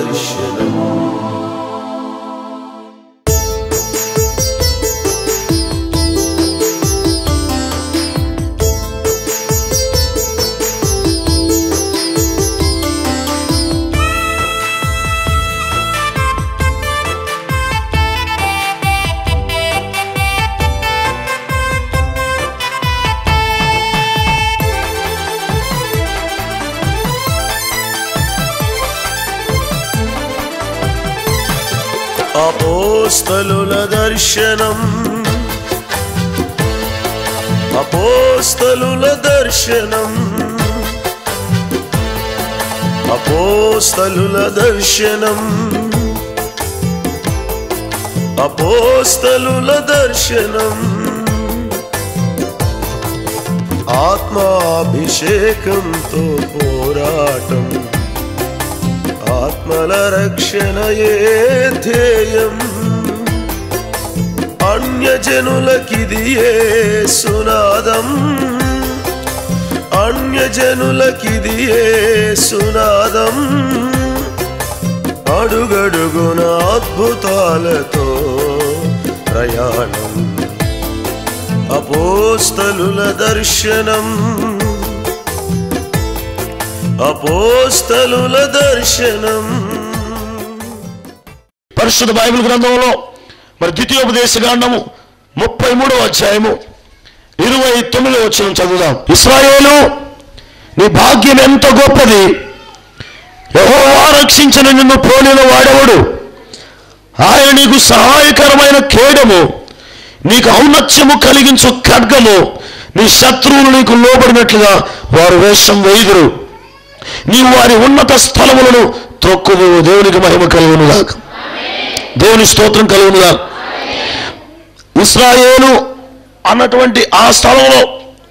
దర్శనం అపోస్తలుల దర్శనం అపోస్తలుల దర్శనం అపోస్తలుల దర్శనం అపోస్తలుల దర్శనం ఆత్మాభిషేకంతో పోరాటం ఆత్మల రక్షణయే ధ్యేయం అన్యజనులకిదియే సునాదం అన్యజనులకిదియే సునాదం అడుగడుగున అద్భుతాలతో ప్రయాణం అపోస్తలుల దర్శనం అపోస్తలుల దర్శనం పరిశుద్ధ బైబిల్ గ్రంథంలో మరి ద్వితీయోపదేశ కాండము ముప్పై మూడవ అధ్యాయము ఇరవై తొమ్మిదో వచ్చిన చదువుదాం ఇస్రాయేలు నీ భాగ్యం ఎంత గొప్పది యెహోవా రక్షించిన నిన్ను పోలిన వాడెవడు ఆయన నీకు సహాయకరమైన కేడము నీకు ఔన్నత్యము కలిగించు ఖడ్గము నీ శత్రువులు నీకు లోబడినట్లుగా వారు వేషం వేయుదురు నీవు వారి ఉన్నత స్థలములను త్రొక్కుదు దేవునికి మహిమ కలుగునుగాక దేవుని స్తోత్రం కలుగునుగా ఇస్రాయేలు అన్నటువంటి ఆ స్థలంలో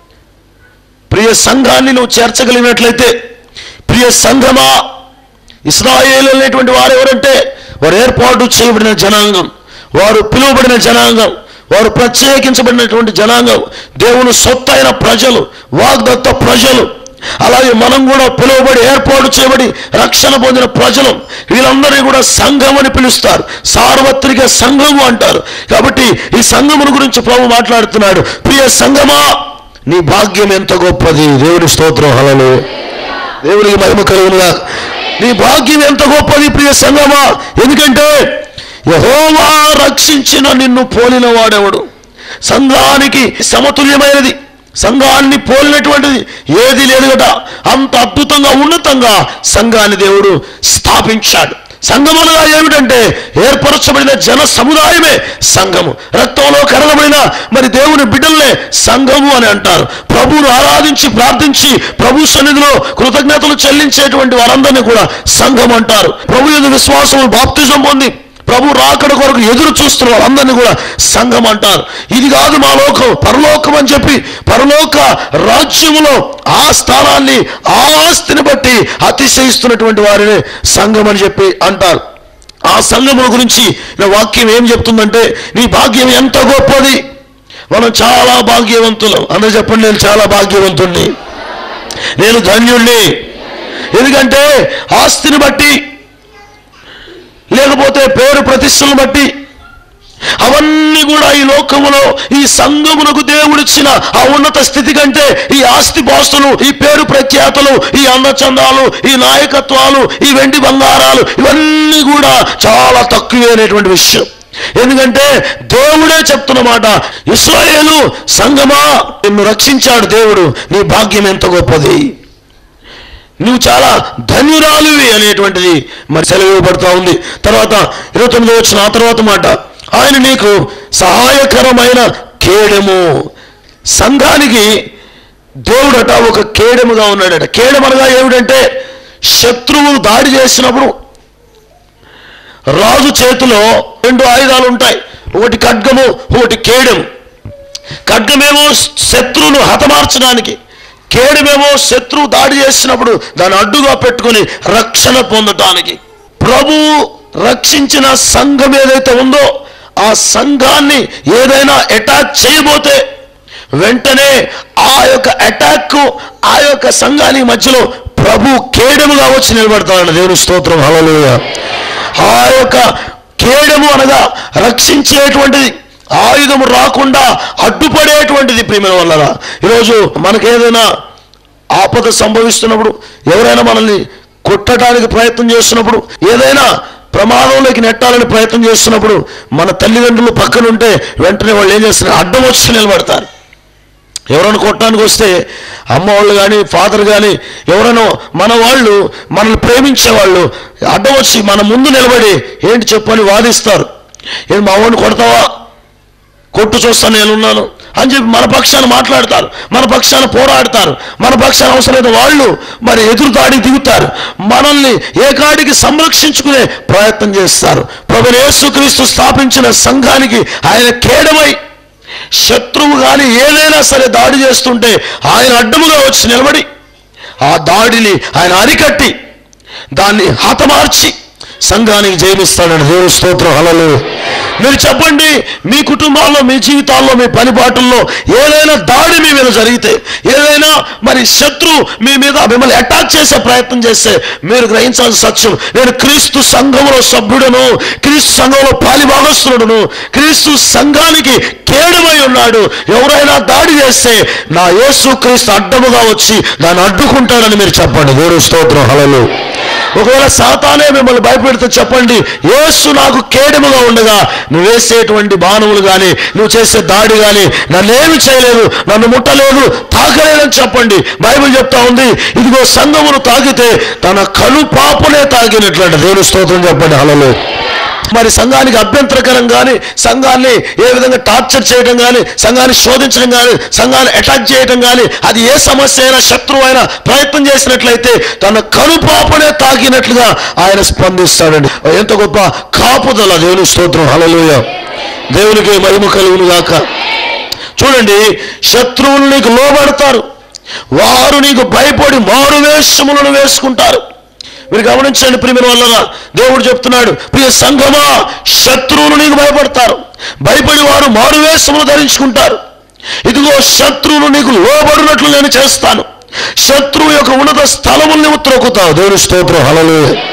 ప్రియ సంఘాన్ని నువ్వు చేర్చగలిగినట్లయితే ప్రియ సంఘమా ఇస్రాయేలు అనేటువంటి వారు ఎవరంటే వారు ఏర్పాటు చేయబడిన జనాంగం వారు పిలువబడిన జనాంగం వారు ప్రత్యేకించబడినటువంటి జనాంగం దేవుని సొత్తైన ప్రజలు వాగ్దత్త ప్రజలు అలాగే మనం కూడా పిలువబడి ఏర్పాటు చేయబడి రక్షణ పొందిన ప్రజలు వీళ్ళందరినీ కూడా సంఘం అని పిలుస్తారు సార్వత్రిక సంఘము అంటారు కాబట్టి ఈ సంఘమును గురించి ప్రభు మాట్లాడుతున్నాడు ప్రియ సంఘమా నీ భాగ్యం ఎంత గొప్పది దేవుని స్తోత్రం హలలు దేవునికి మహిమ కలుగునుగా నీ భాగ్యం ఎంత గొప్పది ప్రియ సంగమా ఎందుకంటే యహోవా రక్షించిన నిన్ను పోలిన వాడెవడు సంఘానికి సమతుల్యమైనది సంఘాన్ని పోలినటువంటిది ఏది లేదు కదా అంత అద్భుతంగా ఉన్నతంగా సంఘాన్ని దేవుడు స్థాపించాడు సంఘములుగా ఏమిటంటే ఏర్పరచబడిన జన సముదాయమే సంఘము రక్తంలో కరగబడిన మరి దేవుని బిడ్డలనే సంఘము అని అంటారు ప్రభువును ఆరాధించి ప్రార్థించి ప్రభు సన్నిధిలో కృతజ్ఞతలు చెల్లించేటువంటి వారందరినీ కూడా సంఘం అంటారు ప్రభు ఎదు విశ్వాసము బాప్తిజం పొంది ప్రభు రాకడ కొరకు ఎదురు చూస్తున్న వాళ్ళందరినీ కూడా సంఘం అంటారు ఇది కాదు మా లోకం పరలోకం అని చెప్పి పరలోక రాజ్యములో ఆ స్థానాన్ని ఆ ఆస్తిని బట్టి అతిశయిస్తున్నటువంటి వారిని సంఘం అని చెప్పి అంటారు ఆ సంఘముల గురించి నా వాక్యం ఏం చెప్తుందంటే నీ భాగ్యం ఎంత గొప్పది మనం చాలా భాగ్యవంతులం అందరూ చెప్పండి నేను చాలా భాగ్యవంతుణ్ణి నేను ధన్యుణ్ణి ఎందుకంటే ఆస్తిని బట్టి లేకపోతే పేరు ప్రతిష్టలను బట్టి అవన్నీ కూడా ఈ లోకములో ఈ సంఘమునకు దేవుడిచ్చిన ఆ ఉన్నత స్థితి కంటే ఈ ఆస్తి పాస్తులు ఈ పేరు ప్రఖ్యాతులు ఈ అందచందాలు ఈ నాయకత్వాలు ఈ వెండి బంగారాలు ఇవన్నీ కూడా చాలా తక్కువైనటువంటి విషయం ఎందుకంటే దేవుడే చెప్తున్నమాట ఇస్రాయేలు సంగమా నిన్ను రక్షించాడు దేవుడు నీ భాగ్యం ఎంత గొప్పది నువ్వు చాలా ధన్యురాలివి అనేటువంటిది మరి సెలవు ఇవ్వబడుతూ ఉంది తర్వాత ఇరవై తొమ్మిది వచ్చిన ఆ తర్వాత మాట ఆయన నీకు సహాయకరమైన కేడము సంఘానికి దేవుడట ఒక కేడముగా ఉన్నాడట కేడమనగా ఏమిటంటే శత్రువు దాడి చేసినప్పుడు రాజు చేతిలో రెండు ఆయుధాలు ఉంటాయి ఒకటి ఖడ్గము ఒకటి కేడము ఖడ్గమేమో శత్రువును హతమార్చడానికి కేడమేమో శత్రువు దాడి చేసినప్పుడు దాన్ని అడ్డుగా పెట్టుకొని రక్షణ పొందటానికి ప్రభువు రక్షించిన సంఘం ఏదైతే ఉందో ఆ సంఘాన్ని ఏదైనా అటాక్ చేయబోతే వెంటనే ఆ యొక్క అటాక్ ఆ యొక్క సంఘానికి మధ్యలో ప్రభు కేడముగా వచ్చి నిలబడతాడు దేవుని స్తోత్రం హల్లెలూయా ఆ యొక్క కేడము అనగా రక్షించేటువంటిది ఆయుధము రాకుండా అడ్డుపడేటువంటిది ప్రేమ వల్ల ఈరోజు మనకేదైనా ఆపద సంభవిస్తున్నప్పుడు ఎవరైనా మనల్ని కొట్టడానికి ప్రయత్నం చేస్తున్నప్పుడు ఏదైనా ప్రమాదంలోకి నెట్టాలని ప్రయత్నం చేస్తున్నప్పుడు మన తల్లిదండ్రులు పక్కనుంటే వెంటనే వాళ్ళు ఏం చేస్తారు అడ్డం వచ్చి నిలబడతారు ఎవరైనా కొట్టడానికి వస్తే అమ్మ వాళ్ళు కానీ ఫాదర్ కానీ ఎవరైనా మన వాళ్ళు మనల్ని ప్రేమించే వాళ్ళు అడ్డం వచ్చి మన ముందు నిలబడి ఏంటి చెప్పని వాదిస్తారు ఏంటి మా వాడిని కొడతావా కొట్టు చూస్తాను నేనున్నాను అని చెప్పి మన పక్షాన మాట్లాడతారు మన పక్షాన పోరాడతారు మన పక్షాన అవసరమైన వాళ్ళు మరి ఎదురు దాడికి దిగుతారు మనల్ని ఏకాడికి సంరక్షించుకునే ప్రయత్నం చేస్తారు ప్రభు యేసుక్రీస్తు స్థాపించిన సంఘానికి ఆయన కేడమై శత్రువు కానీ ఏదైనా సరే దాడి చేస్తుంటే ఆయన అడ్డముగా వచ్చి నిలబడి ఆ దాడిని ఆయన అరికట్టి దాన్ని హతమార్చి సంఘానికి జయమిస్తాడని దేవుని స్తోత్రం హలలు మీరు చెప్పండి మీ కుటుంబాల్లో మీ జీవితాల్లో మీ పనిపాటుల్లో ఏదైనా దాడి మీ మీద జరిగితే ఏదైనా మరి శత్రు మీ మీద మిమ్మల్ని అటాక్ చేసే ప్రయత్నం చేస్తే మీరు గ్రహించాల్సిన సత్యం నేను క్రీస్తు సంఘంలో సభ్యుడను క్రీస్తు సంఘంలో పాలిభాగస్తుడును క్రీస్తు సంఘానికి కేడుమై ఉన్నాడు ఎవరైనా దాడి చేస్తే నా యేసు క్రీస్తు అడ్డముగా వచ్చి దాన్ని అడ్డుకుంటాడని మీరు చెప్పండి దేవుడు స్తోత్రం హలలు ఒకవేళ సాతానే మిమ్మల్ని భయపెడితే చెప్పండి యేసు నాకు కేడముగా ఉండగా నువ్వు వేసేటువంటి బాణములు కానీ నువ్వు చేసే దాడి కానీ నన్నేమి చేయలేదు నన్ను ముట్టలేదు తాకలేదని చెప్పండి బైబిల్ చెప్తా ఉంది ఇదిగో సంఘమును తాకితే తన కను పాపునే తాకినట్లంట దేవుని స్తోత్రం చెప్పండి హలలో మరి సంఘానికి అభ్యంతరకరం కానీ సంఘాన్ని ఏ విధంగా టార్చర్ చేయడం కానీ సంఘాన్ని శోధించడం కానీ సంఘాన్ని అటాక్ చేయడం కానీ అది ఏ సమస్య అయినా శత్రువు అయినా ప్రయత్నం చేసినట్లయితే తన కనుపాపనే తాకినట్లుగా ఆయన స్పందిస్తాడండి ఎంత గొప్ప కాపుదల దేవుని స్తోత్రం హల్లెలూయా దేవునికి మహిమ కలుగును గాక చూడండి శత్రువులు నీకు లోబడతారు వారు నీకు భయపడి మారు వేషములను వేసుకుంటారు మీరు గమనించండి ప్రియమైన వల్ల దేవుడు చెప్తున్నాడు ప్రియ సంఘమా శత్రువులు నీకు భయపడతారు భయపడి వారు మారువేషములు ధరించుకుంటారు ఇదిగో శత్రువులు నీకు లోబడినట్లు నేను చేస్తాను శత్రువు యొక్క ఉన్నత స్థలములు నువ్వు త్రొక్కుతావు దేవుని స్తోత్రం హలలు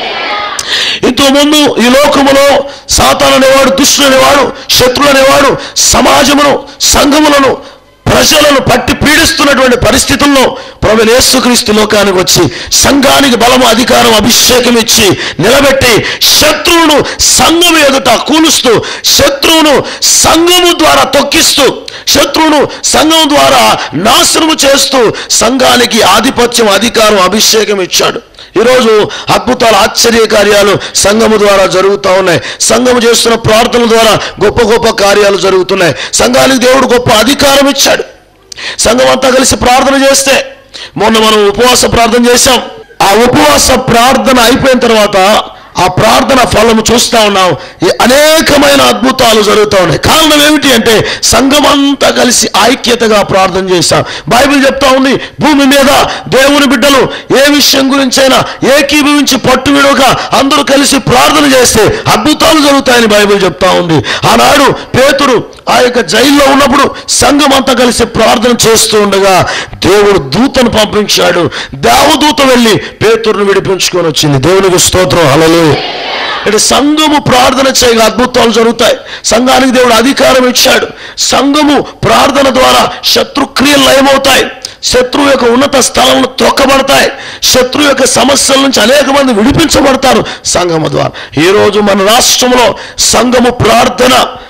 ఇంతకుముందు ఈ లోకములో సాతాను అనేవాడు దుష్టుడు అనేవాడు శత్రుడు అనేవాడు సమాజమును సంఘములను ప్రజలను పట్టి పీడిస్తున్నటువంటి పరిస్థితుల్లో ప్రభు యేసుక్రీస్తు లోకానికి వచ్చి సంఘానికి బలము అధికారం అభిషేకం ఇచ్చి నిలబెట్టి శత్రువును సంఘము ఎదుట కూలుస్తూ శత్రువును సంఘము ద్వారా తొక్కిస్తూ శత్రువును సంఘం ద్వారా నాశనము చేస్తూ సంఘానికి ఆధిపత్యం అధికారం అభిషేకం ఇచ్చాడు ఈరోజు అద్భుతాలు ఆశ్చర్య కార్యాలు సంఘము ద్వారా జరుగుతూ ఉన్నాయి సంఘము చేస్తున్న ప్రార్థనల ద్వారా గొప్ప గొప్ప కార్యాలు జరుగుతున్నాయి సంఘానికి దేవుడు గొప్ప అధికారం ఇచ్చాడు సంఘం అంతా కలిసి ప్రార్థన చేస్తే మొన్న మనం ఉపవాస ప్రార్థన చేశాం ఆ ఉపవాస ప్రార్థన అయిపోయిన తర్వాత ఆ ప్రార్థన ఫలము చూస్తా ఉన్నాం ఈ అనేకమైన అద్భుతాలు జరుగుతూ ఉన్నాయి కారణం ఏమిటి అంటే సంఘం అంతా కలిసి ఐక్యతగా ప్రార్థన చేశాం బైబిల్ చెప్తా ఉంది భూమి మీద దేవుని బిడ్డలు ఏ విషయం గురించైనా ఏకీభవించి పట్టు విడవక అందరూ కలిసి ప్రార్థన చేస్తే అద్భుతాలు జరుగుతాయని బైబిల్ చెప్తా ఉంది ఆనాడు పేతురు ఆ యొక్క జైల్లో ఉన్నప్పుడు సంఘం అంతా కలిసి ప్రార్థన చేస్తూ ఉండగా దేవుడు దూతను పంపించాడు దేవదూత వెళ్ళి పేతురును విడిపించుకొని వచ్చింది దేవునికి స్తోత్రం హలలు అంటే సంఘము ప్రార్థన చేయగా అద్భుతాలు జరుగుతాయి సంఘానికి దేవుడు అధికారం ఇచ్చాడు సంఘము ప్రార్థన ద్వారా శత్రుక్రియలు లయమవుతాయి శత్రువు యొక్క ఉన్నత స్థలంలో త్రొక్కబడతాయి శత్రువు యొక్క సమస్యల నుంచి అనేక మంది విడిపించబడతారు సంఘము ద్వారా ఈరోజు మన రాష్ట్రంలో సంఘము ప్రార్థన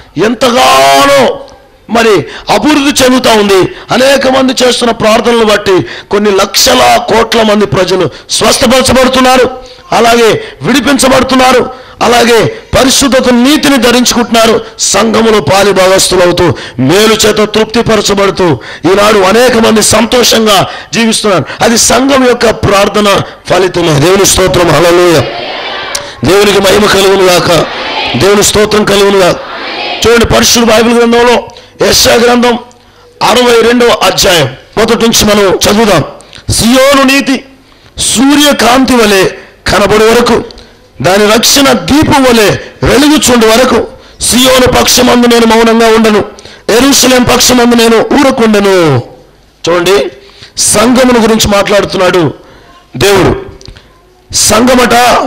ఎంతగానో మరి అభివృద్ధి చెందుతూ ఉంది అనేక మంది చేస్తున్న ప్రార్థనలు బట్టి కొన్ని లక్షల కోట్ల మంది ప్రజలు స్వస్థపరచబడుతున్నారు అలాగే విడిపించబడుతున్నారు అలాగే పరిశుద్ధత నీతిని ధరించుకుంటున్నారు సంఘములో పాలి భాగస్తులవుతూ మేలు చేత తృప్తిపరచబడుతూ ఈనాడు అనేక మంది సంతోషంగా జీవిస్తున్నారు అది సంఘం యొక్క ప్రార్థన ఫలితమే దేవుని స్తోత్రం హల్లెలూయా దేవునికి మహిమ కలుగును గాక దేవుని స్తోత్రం కలుగును గాక చూడండి పరిశుద్ధ బైబిల్ గ్రంథంలో యెషయా గ్రంథం అరవై రెండవ అధ్యాయం మొదటి నుంచి మనం చదువుదాం సియోను నీతి సూర్యకాంతి వలె కనబడి వరకు దాని రక్షణ దీపం వలె వెలుగుచుండు వరకు సియోను పక్షమందు నేను మౌనంగా ఉండను ఎరుసలేం పక్షమందు నేను ఊరకుండను చూడండి సంఘమును గురించి మాట్లాడుతున్నాడు దేవుడు సంఘమట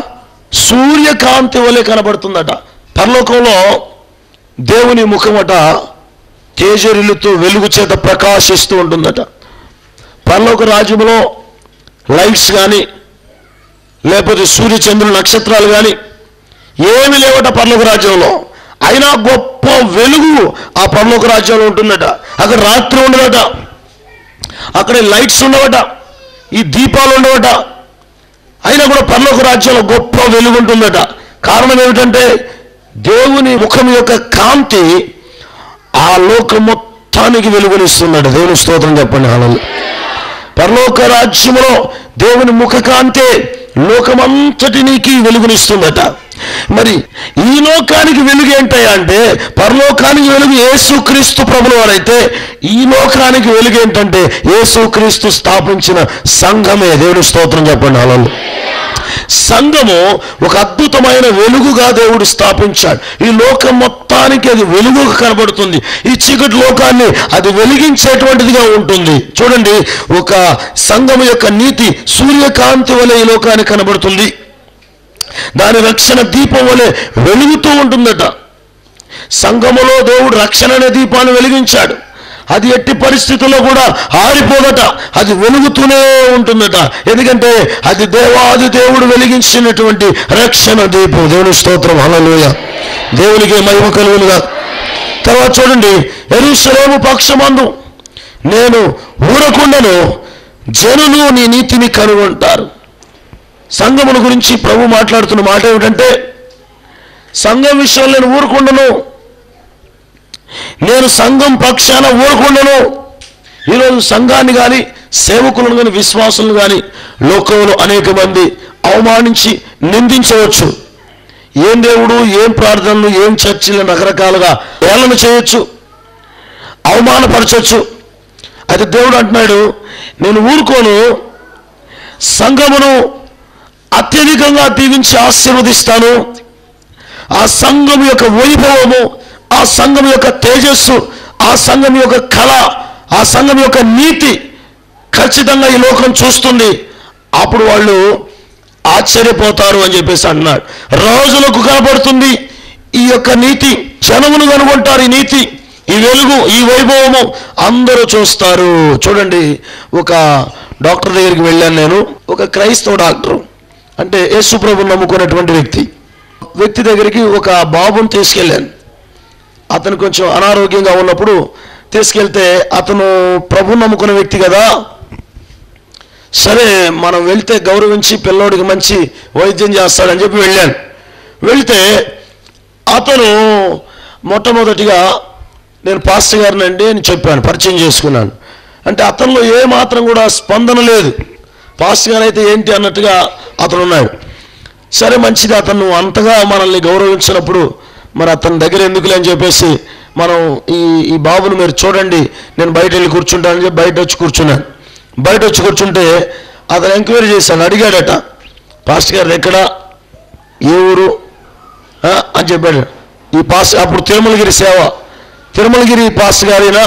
సూర్యకాంతి వలె కనబడుతుందట పరలోకంలో దేవుని ముఖమట తేజరిల్లుతూ వెలుగు చేత ప్రకాశిస్తూ ఉంటుందట పరలోక రాజ్యంలో లైట్స్ కానీ లేకపోతే సూర్యచంద్రుల నక్షత్రాలు కానీ ఏమి లేవట పరలోక రాజ్యంలో అయినా గొప్ప వెలుగు ఆ పరలోక రాజ్యంలో ఉంటుందట అక్కడ రాత్రి ఉండదట అక్కడ లైట్స్ ఉండవట ఈ దీపాలు ఉండవట అయినా కూడా పరలోక రాజ్యంలో గొప్ప వెలుగు ఉంటుందట కారణం ఏమిటంటే దేవుని ముఖం యొక్క కాంతి ఆ లోకం మొత్తానికి వెలుగునిస్తుందట దేవుని స్తోత్రం చెప్పండి హాలలో పరలోక రాజ్యములో దేవుని ముఖ కాంతే లోకమంతటినికి వెలుగునిస్తుందట మరి ఈ లోకానికి వెలుగు ఏంటయ్యా అంటే పరలోకానికి వెలుగు యేసుక్రీస్తు ప్రభుల వారైతే ఈ లోకానికి వెలుగు ఏంటంటే యేసుక్రీస్తు స్థాపించిన సంఘమే దేవుని స్తోత్రం చెప్పండి అలలు సంఘము ఒక అద్భుతమైన వెలుగుగా దేవుడు స్థాపించాడు ఈ లోకం మొత్తానికి అది వెలుగుగా కనబడుతుంది ఈ చీకటి లోకాన్ని అది వెలిగించేటువంటిదిగా ఉంటుంది చూడండి ఒక సంఘము యొక్క నీతి సూర్యకాంతి వలె ఈ లోకానికి కనబడుతుంది దాని రక్షణ దీపం వలె వెలుగుతూ ఉంటుందట సంఘములో దేవుడు రక్షణ అనే దీపాన్ని వెలిగించాడు అది ఎట్టి పరిస్థితుల్లో కూడా ఆరిపోదట అది వెలుగుతూనే ఉంటుందట ఎందుకంటే అది దేవాది దేవుడు వెలిగించినటువంటి రక్షణ దీపం దేవుని స్తోత్రం హల్లెలూయ దేవునికి మహిమ కలుగునుగా తర్వాత చూడండి ఎరుసలేము పక్షమందు నేను ఊరకుండను జనులు నీ నీతిని కనుగొంటారు సంఘముల గురించి ప్రభు మాట్లాడుతున్న మాట ఏమిటంటే సంఘం విషయంలో నేను ఊరుకుండను నేను సంఘం పక్షాన ఊరుకుండను ఈరోజు సంఘాన్ని కానీ సేవకులను కానీ విశ్వాసులను కానీ లోకంలో అనేక మంది అవమానించి నిందించవచ్చు ఏం దేవుడు ఏం ప్రార్థనలు ఏం చర్చిలు రకరకాలుగా ఏళ్ళను చేయొచ్చు అవమానపరచవచ్చు అయితే దేవుడు అంటున్నాడు నేను ఊరుకోను సంఘమును అత్యధికంగా దీవించి ఆశీర్వదిస్తాను ఆ సంఘం యొక్క వైభవము ఆ సంఘం యొక్క తేజస్సు ఆ సంఘం యొక్క కళ ఆ సంఘం యొక్క నీతి ఖచ్చితంగా ఈ లోకం చూస్తుంది అప్పుడు వాళ్ళు ఆశ్చర్యపోతారు అని చెప్పేసి అన్నాడు రోజులకు కనబడుతుంది ఈ యొక్క నీతి జనమును కనుగొంటారు ఈ నీతి ఈ వెలుగు ఈ వైభవము అందరూ చూస్తారు చూడండి ఒక డాక్టర్ దగ్గరికి వెళ్ళాను నేను ఒక క్రైస్తవ డాక్టర్ అంటే యేసుప్రభు నమ్ముకున్నటువంటి వ్యక్తి వ్యక్తి దగ్గరికి ఒక బాబుని తీసుకెళ్ళాను అతను కొంచెం అనారోగ్యంగా ఉన్నప్పుడు తీసుకెళ్తే అతను ప్రభు నమ్ముకున్న వ్యక్తి కదా సరే మనం వెళ్తే గౌరవించి పిల్లోడికి మంచి వైద్యం చేస్తాడని చెప్పి వెళ్ళాను వెళ్తే అతను మొట్టమొదటిగా నేను పాస్టర్ గారినండి అని చెప్పాను పరిచయం చేసుకున్నాను అంటే అతనిలో ఏ మాత్రం కూడా స్పందన లేదు పాస్టర్ గారు అయితే ఏంటి అన్నట్టుగా అతను ఉన్నాడు సరే మంచిది అతను అంతగా మనల్ని గౌరవించినప్పుడు మరి అతని దగ్గర ఎందుకులే అని చెప్పేసి మనం ఈ ఈ బాబును మీరు చూడండి నేను బయట వెళ్ళి కూర్చుంటానని చెప్పి బయట వచ్చి కూర్చున్నాను బయట వచ్చి కూర్చుంటే అతను ఎంక్వైరీ చేశాను అడిగాడట పాస్టర్ గారు ఎక్కడ ఏ ఊరు ఆ, అని చెప్పాడు ఈ పాస్ అప్పుడు తిరుమలగిరి సేవ తిరుమలగిరి పాస్టర్ గారైనా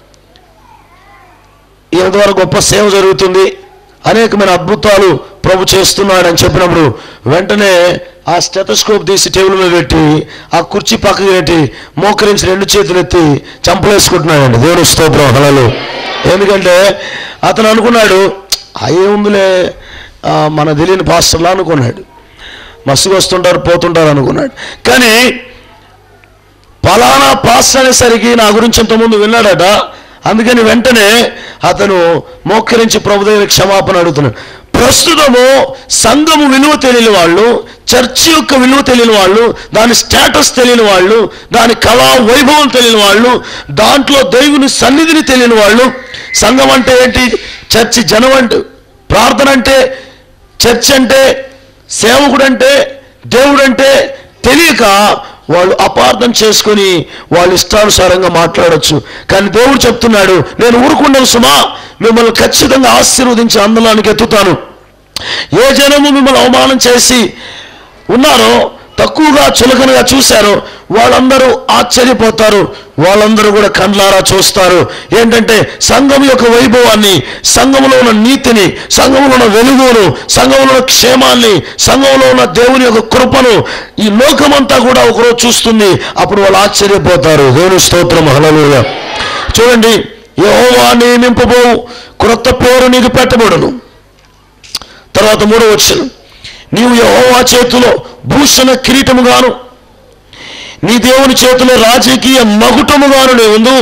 ఈయన ద్వారా గొప్ప సేవ జరుగుతుంది అనేకమైన అద్భుతాలు ప్రభు చేస్తున్నాడని చెప్పినప్పుడు వెంటనే ఆ స్టెటస్కోప్ తీసి టేబుల్ మీద పెట్టి ఆ కుర్చీ పక్కకి పెట్టి మోకరించి రెండు చేతులు ఎత్తి చంపలేసుకుంటున్నాడండి దేవుడు స్తోత్రం హలలు ఎందుకంటే అతను అనుకున్నాడు అయ్యే ఉందిలే ఆ, మన తెలియని పాస్టర్లా అనుకున్నాడు మస్తుగా వస్తుంటారు పోతుంటారు అనుకున్నాడు కానీ పలానా పాస్టర్ అనేసరికి నా గురించి ఇంతకుముందు విన్నాడట అందుకని వెంటనే అతను మోకరించి ప్రభు దగ్గర క్షమాపణ అడుగుతున్నాడు ప్రస్తుతము సంఘము విలువ తెలియని వాళ్ళు చర్చి యొక్క విలువ తెలియని వాళ్ళు దాని స్టేటస్ తెలియని వాళ్ళు దాని కళా వైభవం తెలియని వాళ్ళు దాంట్లో దేవుని సన్నిధిని తెలియని వాళ్ళు సంఘం అంటే ఏంటి చర్చి జనం అంటే ప్రార్థన అంటే చర్చ్ అంటే సేవకుడు అంటే దేవుడు అంటే తెలియక వాళ్ళు అపార్థం చేసుకొని వాళ్ళు ఇష్టానుసారంగా మాట్లాడొచ్చు కానీ దేవుడు చెప్తున్నాడు నేను ఊరుకుండను సుమా మిమ్మల్ని ఖచ్చితంగా ఆశీర్వదించి అందలానికి ఎత్తుతాను ఏ జనము మిమ్మల్ని అవమానం చేసి ఉన్నారో తక్కువగా చులకనగా చూశారో వాళ్ళందరూ ఆశ్చర్యపోతారు వాళ్ళందరూ కూడా కండ్లారా చూస్తారు ఏంటంటే సంఘం యొక్క వైభవాన్ని సంఘంలో ఉన్న నీతిని సంఘంలో ఉన్న వెలుగును సంఘంలో ఉన్న క్షేమాన్ని సంఘంలో ఉన్న దేవుని యొక్క కృపను ఈ లోకమంతా కూడా ఒకరోజు చూస్తుంది అప్పుడు వాళ్ళు ఆశ్చర్యపోతారు దేవుని స్తోత్రం హలలుగా చూడండి యెహోవా నియమింపబోవు క్రొత్త పేరు నీకు పెట్టబడును తర్వాత మూడో వచ్చిన నీవు యెహోవా చేతిలో భూషణ కిరీటముగాను నీ దేవుని చేతిలో రాజకీయ మగుటముగాను నీవు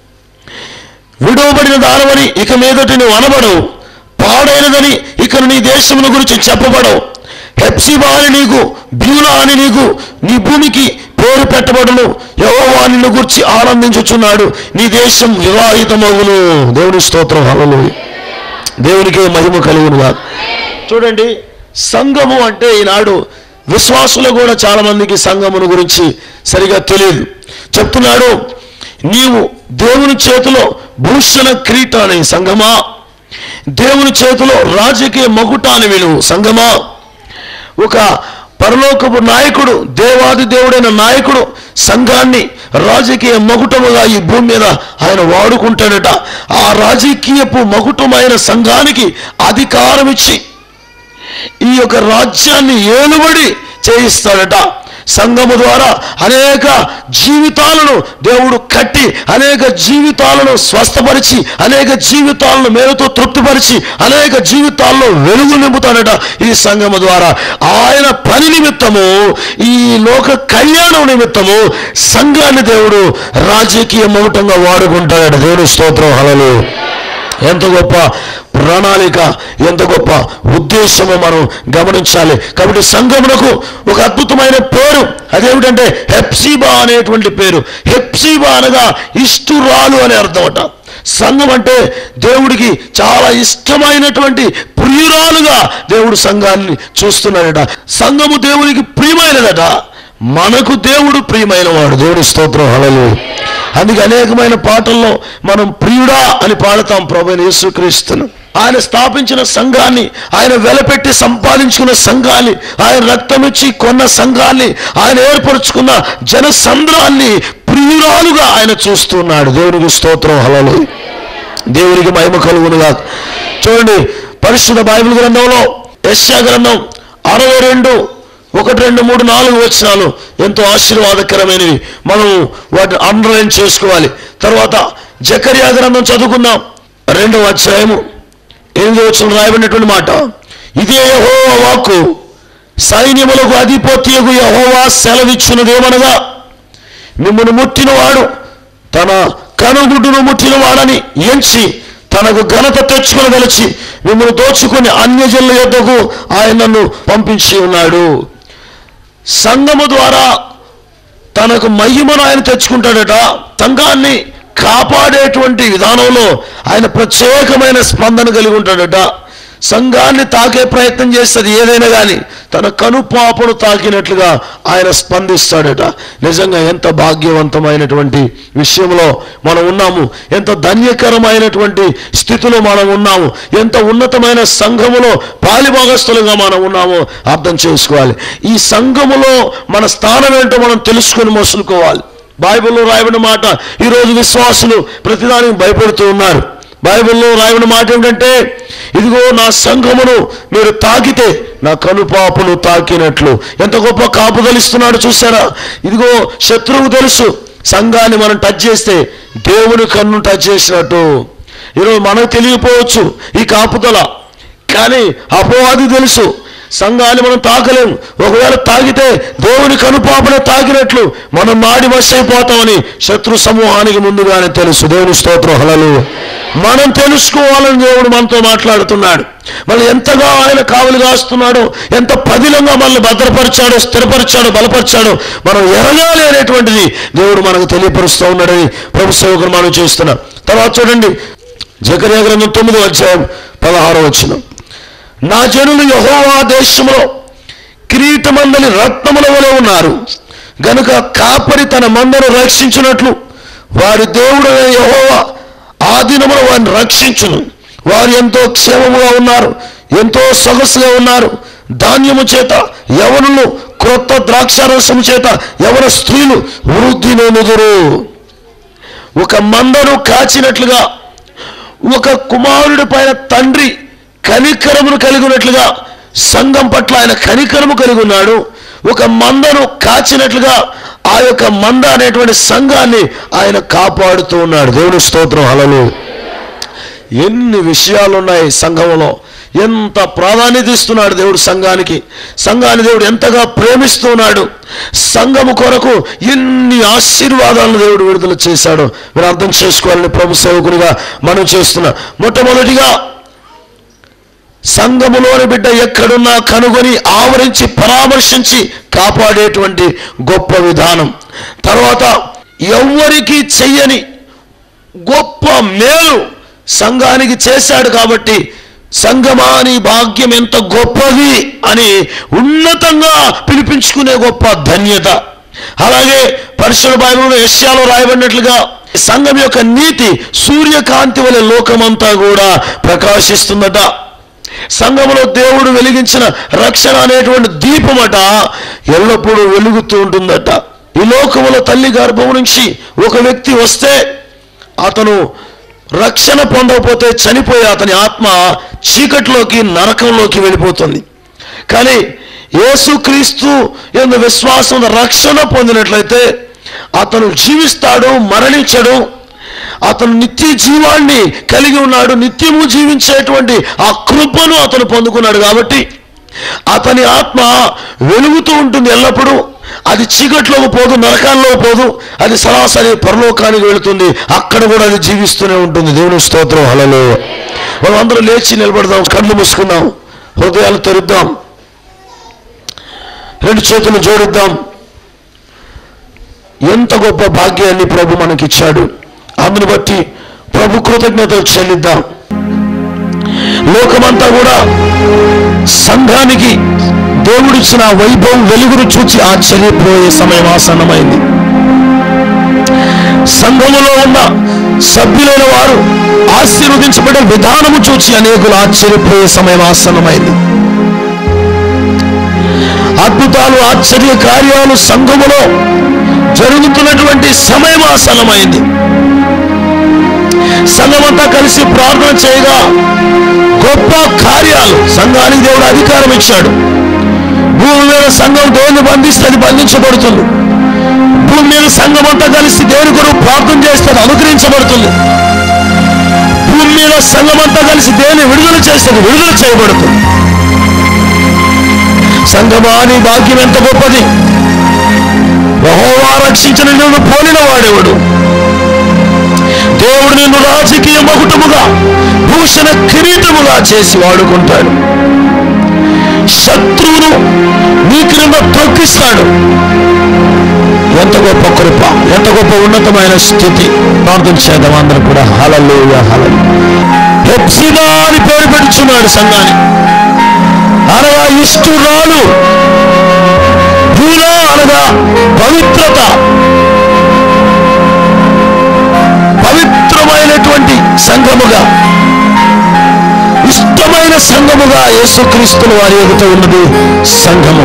విడవబడిన దానవని ఇక మీదటి నువ్వు అనబడవు పాడైనదని ఇక నీ దేశముల గురించి చెప్పబడవు హెప్సిబా అని నీకు బ్యూలా అని నీకు నీ భూమికి పేరు పెట్టబడును యెహోవా నిన్ను గురించి ఆనందించుచున్నాడు నీ దేశం వివాహితమగును దేవుని స్తోత్రం హలలు దేవునికే మహిమ కలుగును కాదు చూడండి సంఘము అంటే ఈనాడు విశ్వాసులు కూడా చాలా మందికి సంఘమును గురించి సరిగా తెలియదు చెప్తున్నాడు నీవు దేవుని చేతిలో భూషణ కిరీటాన్ని సంఘమా దేవుని చేతిలో రాజకీయ మగుటాన్ని విను సంఘమా ఒక పరలోకపు నాయకుడు దేవాది దేవుడైన నాయకుడు సంఘాన్ని రాజకీయ మగుటముగా ఈ భూమి మీద ఆయన వాడుకుంటాడట ఆ రాజకీయపు మగుటమైన సంఘానికి అధికారం ఇచ్చి ఈ యొక్క రాజ్యాన్ని ఏలుబడి చేయిస్తాడట సంఘము ద్వారా అనేక జీవితాలను దేవుడు కట్టి అనేక జీవితాలను స్వస్థపరిచి అనేక జీవితాలను మేలుతో తృప్తిపరిచి అనేక జీవితాల్లో వెలుగు నింపుతాడట ఈ సంఘము ద్వారా ఆయన పని నిమిత్తము ఈ లోక కళ్యాణం నిమిత్తము సంఘాన్ని దేవుడు రాజకీయ మౌటంగా వాడుకుంటాడట దేవుడు స్తోత్రం హలలు ఎంత గొప్ప ప్రణాళిక ఎంత గొప్ప ఉద్దేశము మనం గమనించాలి కాబట్టి సంఘమునకు ఒక అద్భుతమైన పేరు అదేమిటంటే హెప్సిబా అనేటువంటి పేరు హెప్సిబా అనగా ఇష్టురాలు అనే అర్థం అట సంఘం అంటే దేవుడికి చాలా ఇష్టమైనటువంటి ప్రియురాలుగా దేవుడు సంఘాన్ని చూస్తున్నాడట సంఘము దేవునికి ప్రియమైనదట మనకు దేవుడు ప్రియమైన వాడు దేవుడి స్తోత్రం హలలు అందుకే అనేకమైన పాటల్లో మనం ప్రియుడా అని పాడతాం ప్రభు యేసుక్రీస్తును ఆయన స్థాపించిన సంఘాన్ని ఆయన వెలపెట్టి సంపాదించుకున్న సంఘాన్ని ఆయన రక్తమిచ్చి కొన్న సంఘాన్ని ఆయన ఏర్పరచుకున్న జన సంద్రాన్ని ప్రియురాలుగా ఆయన చూస్తున్నాడు దేవునికి స్తోత్రం హలలు దేవునికి మహిమ కలుగునుగా చూడండి పరిశుద్ధ బైబిల్ గ్రంథంలో యశ్యా గ్రంథం అరవై రెండు ఒకటి రెండు మూడు నాలుగు వచనాలు ఎంతో ఆశీర్వాదకరమైనవి మనం వాటిని అండర్లైన్ చేసుకోవాలి తర్వాత జకర్యా గ్రంథం చదువుకుందాం రెండవ అధ్యాయము ఎనిమిది వచ్చిన రాయబడినటువంటి మాట ఇదే యెహోవా వాక్కు సైన్యములకు అధిపత్యకు యహోవా సెలవిచ్చినదేమనగా మిమ్మల్ని ముట్టినవాడు తన కనుగుడ్డును ముట్టినవాడని ఎంచి తనకు ఘనత తెచ్చుకొనదలిచి మిమ్మల్ని దోచుకొని అన్యజనుల యొద్దకు ఆయన నన్ను పంపించి ఉన్నాడు సంఘము ద్వారా తనకు మహిమను ఆయన తెచ్చుకుంటాడట సంఘాన్ని కాపాడేటువంటి విధానంలో ఆయన ప్రత్యేకమైన స్పందన కలిగి ఉంటాడట సంఘాన్ని తాకే ప్రయత్నం చేస్తుంది ఏదైనా కానీ తన కనుపాపను తాకినట్లుగా ఆయన స్పందిస్తాడట నిజంగా ఎంత భాగ్యవంతమైనటువంటి విషయంలో మనం ఉన్నాము ఎంత ధన్యకరమైనటువంటి స్థితిలో మనం ఉన్నాము ఎంత ఉన్నతమైన సంఘములో పాలిభాగస్తులుగా మనం ఉన్నామో అర్థం చేసుకోవాలి ఈ సంఘములో మన స్థానం ఏంటో మనం తెలుసుకొని మసులుకోవాలి బైబిల్లో రాయబడిన మాట ఈరోజు విశ్వాసులు ప్రతిదానికి భయపడుతూ ఉన్నారు బైబిల్లో రాయబడిన మాట ఏంటంటే ఇదిగో నా సంఘమును మీరు తాకితే నా కనుపాపులు తాకినట్లు ఎంత గొప్ప కాపుదలిస్తున్నాడు చూసారా ఇదిగో శత్రువు తెలుసు సంఘాన్ని మనం టచ్ చేస్తే దేవుని కన్ను టచ్ చేసినట్టు ఈరోజు మనకు తెలియపోవచ్చు ఈ కాపుదల కానీ అపవాది తెలుసు సంఘాన్ని మనం తాకలేము ఒకవేళ తాగితే దేవుని కనుపాపనే తాకినట్లు మనం మాడి వశైపోతామని శత్రు సమూహానికి ముందుగానే తెలుసు దేవుని స్తోత్రం హలలు మనం తెలుసుకోవాలని దేవుడు మనతో మాట్లాడుతున్నాడు మళ్ళీ ఎంతగా ఆయన కావలి కాస్తున్నాడో ఎంత పదిలంగా మనల్ని భద్రపరిచాడో స్థిరపరిచాడో బలపరిచాడో మనం ఎరగాలి అనేటువంటిది దేవుడు మనకు తెలియపరుస్తూ ఉన్నాడని ప్రభు సేవకులు మనం చేస్తున్నాం తర్వాత చూడండి జకర్యా గ్రంథం తొమ్మిదో అధ్యాయం పదహారో వచ్చినాం నా జనులు యహోవా దేశంలో కిరీటమందని రత్నముల వలె ఉన్నారు గనుక కాపరి తన మందను రక్షించినట్లు వారి దేవుడు యహోవా ఆ దినమున వారిని రక్షించును వారు ఎంతో క్షేమముగా ఉన్నారు ఎంతో సొగసుగా ఉన్నారు ధాన్యము చేత యవనులు క్రొత్త ద్రాక్షారసం చేత ఎవరి స్త్రీలు వృద్ధి నొందుదురు ఒక మందను కాచినట్లుగా ఒక కుమారుడి పైన తండ్రి కనికరమును కలిగి ఉన్నట్లుగా సంఘం పట్ల ఆయన కనికరము కలిగి ఉన్నాడు ఒక మందను కాచినట్లుగా ఆ యొక్క మంద అనేటువంటి సంఘాన్ని ఆయన కాపాడుతూ ఉన్నాడు దేవుని స్తోత్రం హలలు ఎన్ని విషయాలు ఉన్నాయి సంఘంలో ఎంత ప్రాధాన్యత ఇస్తున్నాడు దేవుడు సంఘానికి సంఘాన్ని దేవుడు ఎంతగా ప్రేమిస్తున్నాడు సంఘము కొరకు ఎన్ని ఆశీర్వాదాలను దేవుడు విడుదల చేశాడో మీరు అర్థం చేసుకోవాలని ప్రభు సేవకునిగా మనం చేస్తున్నాం మొట్టమొదటిగా సంఘములోని బిడ్డ ఎక్కడున్నా కనుగొని ఆవరించి పరామర్శించి కాపాడేటువంటి గొప్ప విధానం తర్వాత ఎవ్వరికీ చెయ్యని గొప్ప మేలు సంఘానికి చేశాడు కాబట్టి సంఘమా నీ భాగ్యం ఎంత గొప్పది అని ఉన్నతంగా పిలిపించుకునే గొప్ప ధన్యత అలాగే పరిశుభ్ర బైబిల్లో యశ్యాలో రాయబడినట్లుగా సంఘం యొక్క నీతి సూర్యకాంతి వలె లోకమంతా కూడా ప్రకాశిస్తుందట సంఘములో దేవుడు వెలిగించిన రక్షణ అనేటువంటి దీపమట ఎల్లప్పుడూ వెలుగుతూ ఉంటుందట ఈ లోకములో తల్లి గర్భం నుంచి ఒక వ్యక్తి వస్తే అతను రక్షణ పొందకపోతే చనిపోయే అతని ఆత్మ చీకట్లోకి నరకంలోకి వెళ్ళిపోతుంది కానీ యేసుక్రీస్తు ఎందు విశ్వాసం రక్షణ పొందినట్లయితే అతను జీవిస్తాడు మరణించడు అతను నిత్య జీవాన్ని కలిగి ఉన్నాడు నిత్యము జీవించేటువంటి ఆ కృపను అతను పొందుకున్నాడు కాబట్టి అతని ఆత్మ వెలుగుతూ ఉంటుంది ఎల్లప్పుడూ అది చీకట్లోకి పోదు నరకాల్లో పోదు అది సరాసరి పరలోకానికి వెళుతుంది అక్కడ కూడా అది జీవిస్తూనే ఉంటుంది దేవుని స్తోత్రం హలలో మనం అందరూ లేచి నిలబడదాం కళ్ళు మూసుకుందాం హృదయాలు తెరుద్దాం రెండు చేతులు జోడిద్దాం ఎంత గొప్ప భాగ్యాన్ని ప్రభు మనకిచ్చాడు అందును బట్టి ప్రభు కృతజ్ఞతలు చెల్లిద్దాం లోకమంతా కూడా సంఘానికి దేవుడిచ్చిన ఆ వైభవం వెలుగును చూచి ఆశ్చర్యపోయే సమయం ఆసన్నమైంది సంఘములో ఉన్న సభ్యులైన వారు ఆశీర్వదించబడే విధానము చూచి అనేకులు ఆశ్చర్యపోయే సమయం ఆసన్నమైంది అద్భుతాలు ఆశ్చర్య కార్యాలు సంఘములో జరుగుతున్నటువంటి సమయం ఆసన్నమైంది సంఘమంతా కలిసి ప్రార్థన చేయగా గొప్ప కార్యాలు సంఘానికి దేవుడు అధికారం ఇచ్చాడు భూమి మీద సంఘం దేవుని బంధిస్తే అది బంధించబడుతుంది భూమి మీద సంఘం అంతా కలిసి దేవుని కొరకు ప్రార్థన చేస్తే అది అనుగ్రహించబడుతుంది భూమి మీద సంఘం అంతా కలిసి దేవుని విడుదల చేస్తే అది విడుదల చేయబడుతుంది సంఘమా నీ భాగ్యం ఎంత గొప్పది యెహోవా రక్షించిన నిన్ను పోలిన వాడేవాడు దేవుడు నిన్ను రాజకీయ మకుటముగా భూషణ కిరీటముగా చేసి వాడుకుంటాడు శత్రువును నీ క్రింద తొక్కిస్తాడు ఎంత గొప్ప కృప ఎంత గొప్ప ఉన్నతమైన స్థితి ప్రార్థన చేద్దాం అందరూ కూడా హలలోయ హలలు హెప్సిదా అని పేరు పెట్టుచున్నాడు సంఘాన్ని అనగా ఇష్టురాలు భూలో అనగా పవిత్రత పవిత్రమైనటువంటి సంఘముగా ఇష్టమైన సంఘముగా యేసుక్రీస్తుల వారి ఎదుట ఉన్నది సంఘము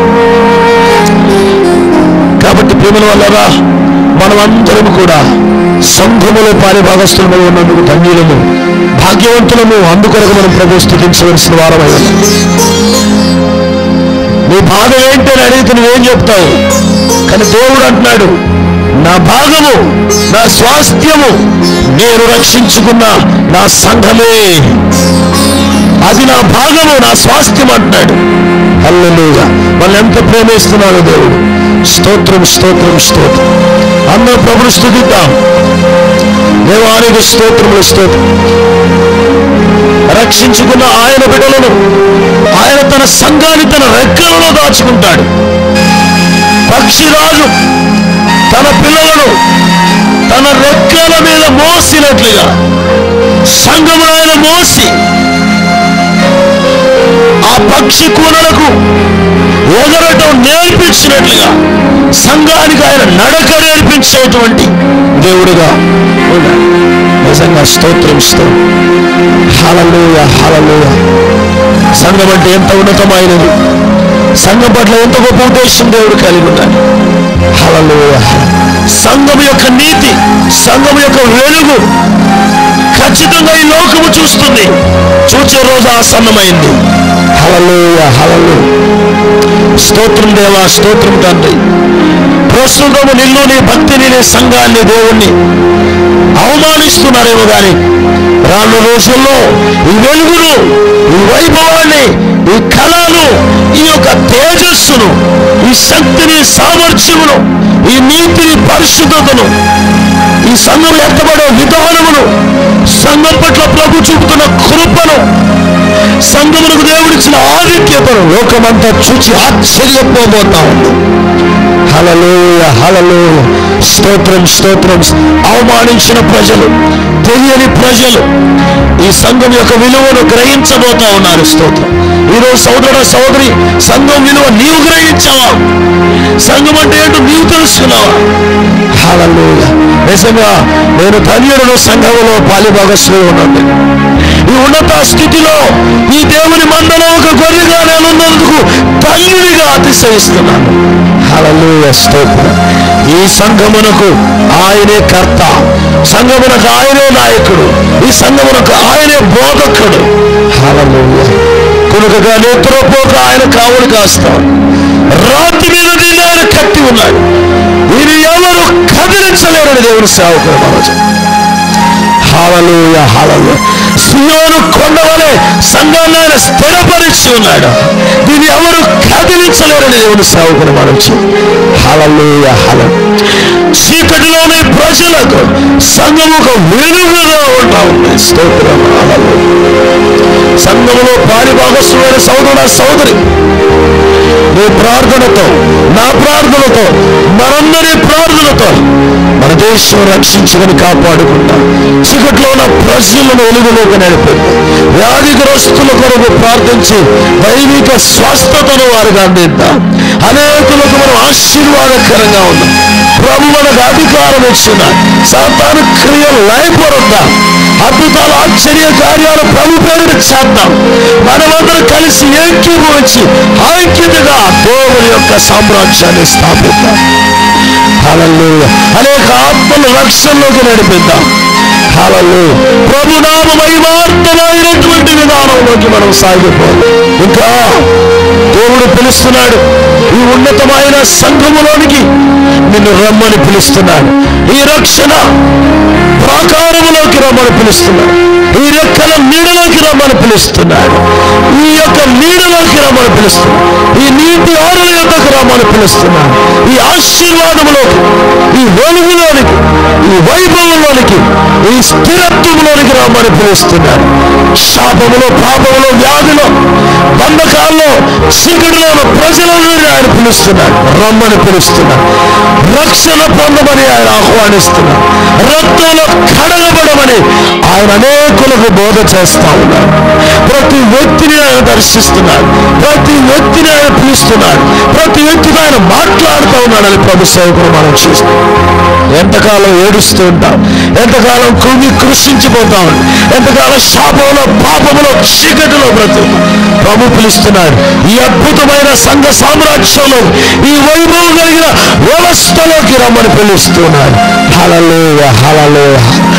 కాబట్టి ప్రేమల వల్లరా మనమందరం కూడా సంఘములో పారిభాగస్తులమై ఉన్నందుకు ధన్యులము భాగ్యవంతులము అందుకొరకు మనం ప్రభు స్థుతించవలసిన వారమై ఉన్నాం నీ భాగం ఏంటని అడిగితే నువ్వేం చెప్తావు కానీ దేవుడు అంటున్నాడు నా భాగము నా స్వాస్థ్యము నేను రక్షించుకున్న నా సంఘమే అది నా భాగము నా స్వాస్థ్యం అంటున్నాడు హల్లెలూయా వాళ్ళు ఎంత ప్రేమిస్తున్నాడు దేవుడు స్తోత్రం స్తోత్రం స్తోత్రం అందరూ ప్రభుని స్థుతిద్దాం దేవానికి స్తోత్రములు స్తోత్రం రక్షించుకున్న ఆయన బిడ్డలను ఆయన తన సంఘాన్ని తన రెక్కలలో దాచుకుంటాడు పక్షిరాజు తన పిల్లలను తన రెక్కల మీద మోసినట్లుగా సంఘమును ఆయన మోసి ఆ పక్షి కూనలకు ఎగరటం నేర్పించినట్లుగా సంఘానికి ఆయన నడక నేర్పించేటువంటి దేవుడుగా ఉన్నాడు నిజంగా స్తోత్రం స్తోత్రం హలలోయ హలలోయ సంఘం అంటే ఎంత ఉన్నతమైనది సంఘం పట్ల ఎంత గొప్ప ఉద్దేశం దేవుడు కలిగి ఉన్నాడు హల్లెలూయా సంఘం యొక్క నీతి సంఘం యొక్క వెలుగు ఖచ్చితంగా ఈ లోకము చూస్తుంది చూచే రోజు ఆసన్నమైంది హల్లెలూయా హల్లెలూయా స్తోత్రం దేవా స్తోత్రం తండ్రి ప్రస్తుతము నిన్ను నీ భక్తిని నీ సంఘాన్ని దేవుణ్ణి అవమానిస్తున్నారేమో కానీ రాను రోజుల్లో ఈ వెలుగును ఈ వైభవాన్ని ఈ కళను ఈ యొక్క తేజస్సును ఈ శక్తిని సామర్థ్యమును ఈ నీతిని పరిశుద్ధతను ఈ సంఘం ఎత్తబడే విధానమును సంఘం పట్ల ప్రభు చూపుతున్న కృపను సంఘమునకు దేవుడిచ్చిన ఆధిక్యతను లోకమంతా చూచి ఆశ్చర్యపోబోతా ఉంది హలలోయ హలలోయ స్తోత్రం స్తోత్రం అవమానించిన ప్రజలు తెలియని ప్రజలు ఈ సంఘం యొక్క విలువను గ్రహించబోతా ఉన్నారు స్తోత్రం ఈరోజు సోదరుడ సోదరి సంఘం విలువ నీవు గ్రహించావా సంఘం అంటే ఏంటో నీవు తెలుసుకున్నావా హలలోయ నిజంగా నేను ధన్యుడును సంఘంలో పాలిభాగస్లో ఉన్నాను ఈ ఉన్నత స్థితిలో ఈ దేవుని మందలో ఒక గొర్రెగా నేను ఉన్నందుకు ధన్యుడిగా అతిశయిస్తున్నాను హల్లెలూయా స్తోత్రం ఈ సంఘమునకు ఆయనే కర్త సంఘమునకు ఆయనే నాయకుడు ఈ సంఘమునకు ఆయనే బోధకుడు హల్లెలూయా కొనుకగా నిద్రపోక ఆయన కావులు కాస్తాడు రాత్రి మీద దీన్ని ఆయన కట్టి ఉన్నాడు ఇది ఎవరు కదిలించలేరని దేవుని సేవకుడు మనోజు హాలలోయ హాలలు సియోను కొండ వలె సంఘాన్ని ఆయన స్థిరపరిచి ఉన్నాడు దీన్ని ఎవరు కదిలించలేరని దేవుని సేవకుని మనసు హాలలోయ హల చీకటిలోని ప్రజలకు సంఘము ఒక వెలుగుగా ఉంటా ఉంది స్తోత్రం హాలలు సంఘములో పారిభాగస్వమైన సోదరుడ సోదరి నీ ప్రార్థనతో నా ప్రార్థనతో మనందరి ప్రార్థనతో మన దేశం రక్షించుకుని కాపాడుకుంటాం చీకట్లో ఉన్న ప్రజలను వెలుగులోకి నడిపింది వ్యాధిగ్రస్తుల కొరకు ప్రార్థించి దైవిక స్వస్థతను వారికి అందిద్దాం అనేకులకు మనం ఆశీర్వాదకరంగా ఉన్నాం ప్రభు మనకు అధికారం ఇచ్చున్నాడు సాతాను క్రియలు లయపరుద్దాం అద్భుతాలు ఆశ్చర్య కార్యాలు ప్రభు పేరుని చేద్దాం మనమందరం కలిసి ఏకీభవించి ఐక్యతగా దేవుని యొక్క సామ్రాజ్యాన్ని స్థాపిద్దాం హల్లెలూయా అనేక ఆత్మల రక్షణలోకి నడిపిద్దాం హల్లెలూయా ప్రభు నామ మహిమార్థమైనటువంటి విధానంలోకి మనం సాగిపోదాం ఇంకా దేవుడు పిలుస్తున్నాడు ఈ ఉన్నతమైన సంఘములోనికి నిన్ను రమ్మని పిలుస్తున్నాడు ఈ రక్షణ ప్రాకారములోకి రమ్మని పిలుస్తున్నాడు ఈ రెక్కల నీడలోకి రమ్మని పిలుస్తున్నాడు ఈ యొక్క నీడలోకి రమ్మని పిలుస్తున్నాడు ఈ నీటి ఆరుల యొక్కకు రమ్మని పిలుస్తున్నాడు ఈ ఆశీర్వాదములోకి ఈ వెలుగులోనికి ఈ వైభవంలోనికి ఈ స్థిరత్వంలోనికి రమ్మని పిలుస్తున్నాడు శాపములో పాపములో వ్యాధిలో బంధకాల్లో చీకటిలో ఉన్న ప్రజలందరినీ ఆయన పిలుస్తున్నాడు రమ్మని పిలుస్తున్నాడు రక్షణ పొందమని ఆయన ఆహ్వానిస్తున్నాడు రక్తంలో కడగబడమని ఆయన అనేకులకు బోధ చేస్తా ఉన్నాడు ప్రతి వ్యక్తిని ఆయన దర్శిస్తున్నాడు ప్రతి వ్యక్తిని ఆయన పిలుస్తున్నాడు ప్రతి వ్యక్తితో ఆయన మాట్లాడుతూ ఉన్నాడని ప్రభు సేవకులు మనం చూస్తాం ఎంతకాలం ఏడుస్తూ ఉంటాం ఎంతకాలం కృంగి కృషించిపోతా ఉంటాం ఎంతకాలం శాపంలో పాపంలో చీకటిలో బ్రతుకు ప్రభు పిలుస్తున్నాడు ఈ అద్భుతమైన సంఘ సామ్రాజ్యంలో ఈ వైభవం కలిగిన వ్యవస్థలోకి రమ్మని పిలుస్తున్నాడు హలలోయ హలలోయ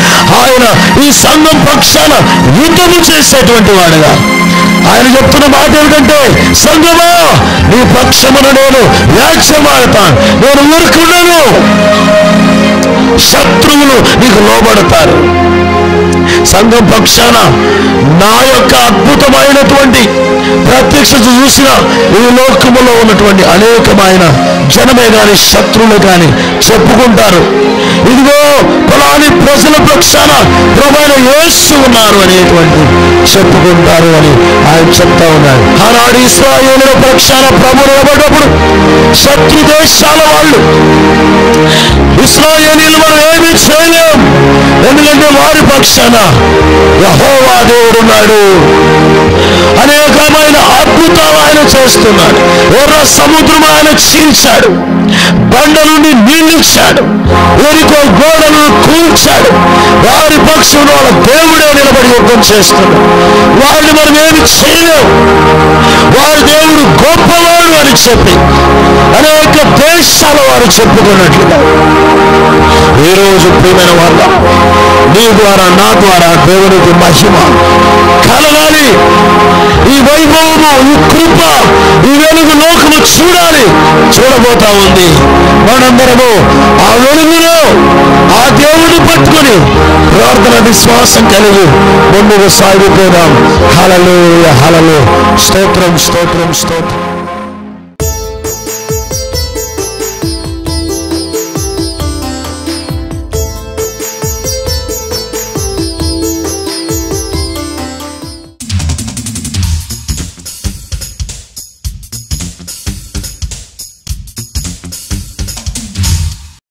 ఆయన ఈ సంఘం పక్షాన యుద్ధము చేసేటువంటి వాడుగా ఆయన చెప్తున్న మాట ఏమిటంటే సంఘమా నీ పక్షమును నేను వ్యాఖ్యమాడతాను నేను ఊరుకున్నాను శత్రువులు నీకు లోబడతారు సంఘం పక్షాన నా యొక్క అద్భుతమైనటువంటి ప్రత్యక్షత చూసిన ఈ లోకములో ఉన్నటువంటి అనేకమైన జనమే గాని శత్రువులు గాని చెప్పుకుంటారు ఇదిగో పొలాని ప్రజల పక్షాన ప్రభైన యేసు ఉన్నారు అనేటువంటి చెప్పుకుంటారు అని ఆయన చెప్తా ఉన్నారు ఆనాడు ఇస్రాయేలుల పక్షాన ప్రభు నిలబడ్డప్పుడు శత్రు దేశాల వాళ్ళు ఇస్రాయేలీలు మనం ఏమీ చేయలేం ఎందుకంటే వారి పక్షాన యహోవా దేవుడు ఉన్నాడు అనేకమైన అద్భుతాలు ఆయన చేస్తున్నాడు ఎర్ర సముద్రం ఆయన చీల్చాడు బండ నుండి నీళ్ళిచ్చాడు ఎరికో గోడలను కూల్చాడు వారి పక్షంలో వాళ్ళ దేవుడే నిలబడి యుద్ధం చేస్తున్నాడు వారిని మనం ఏమి చేయలేము వారి దేవుడు గొప్పవాడు అని చెప్పి అనేక దేశాల వారు చెప్పుకున్నట్లుగా ఈ రోజు ప్రియమైన వాళ్ళ నీ ద్వారా నా ద్వారా దేవునికి మహిమ కలగాలి ఈ వైభవము ఈ కృప ఈ వెలుగు లోకము చూడాలి చూడబోతా ఉంది మనందరము ఆ వెలుగులో ఆ దేవుడిని పట్టుకొని ప్రార్థన విశ్వాసం కలిగి ముందుకు సాగిపోదాం హలలు హలలు స్తోత్రం స్తోత్రం స్తోత్రం